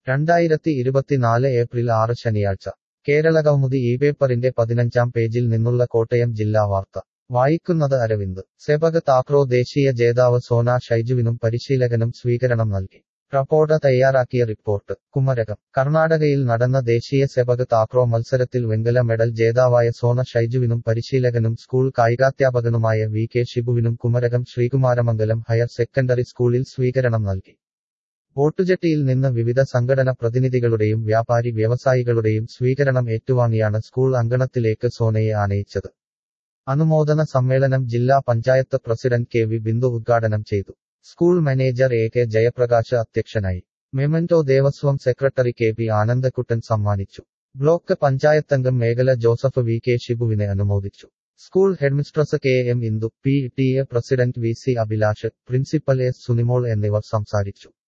രണ്ടായിരത്തി ഇരുപത്തിനാല് ഏപ്രിൽ ആറ് ശനിയാഴ്ച കേരളകൗമുദി ഈ പേപ്പറിന്റെ പതിനഞ്ചാം പേജിൽ നിന്നുള്ള കോട്ടയം ജില്ലാ വാർത്ത വായിക്കുന്നത് അരവിന്ദ് സെപക് താക്രോ ദേശീയ ജേതാവ് സോന ഷൈജുവിനും പരിശീലകനും സ്വീകരണം നൽകി റപ്പോർട്ട് തയ്യാറാക്കിയ റിപ്പോർട്ട് കുമരകം കർണാടകയിൽ നടന്ന ദേശീയ സെപക് താക്രോ മത്സരത്തിൽ വെങ്കല മെഡൽ ജേതാവായ സോന ഷൈജുവിനും പരിശീലകനും സ്കൂൾ കായികാധ്യാപകനുമായ വി കെ ഷിബുവിനും കുമരകം ശ്രീകുമാരമംഗലം ഹയർ സെക്കൻഡറി സ്കൂളിൽ സ്വീകരണം നൽകി ബോട്ടുജെട്ടിയിൽ നിന്ന് വിവിധ സംഘടന പ്രതിനിധികളുടെയും വ്യാപാരി വ്യവസായികളുടെയും സ്വീകരണം ഏറ്റുവാങ്ങിയാണ് സ്കൂൾ അങ്കണത്തിലേക്ക് സോനയെ ആനയിച്ചത് അനുമോദന സമ്മേളനം ജില്ലാ panchayat president K V Bindu ഉദ്ഘാടനം ചെയ്തു school manager A K Jayaprakash അധ്യക്ഷനായി memento Devaswom secretary K P Anandakuttan സമ്മാനിച്ചു ബ്ലോക്ക് പഞ്ചായത്തംഗം മേഖല ജോസഫ് വി കെ ഷിബുവിനെ അനുമോദിച്ചു school headmistress K M Indu P T A president V C Abhilash principal S Sunimol എന്നിവർ സംസാരിച്ചു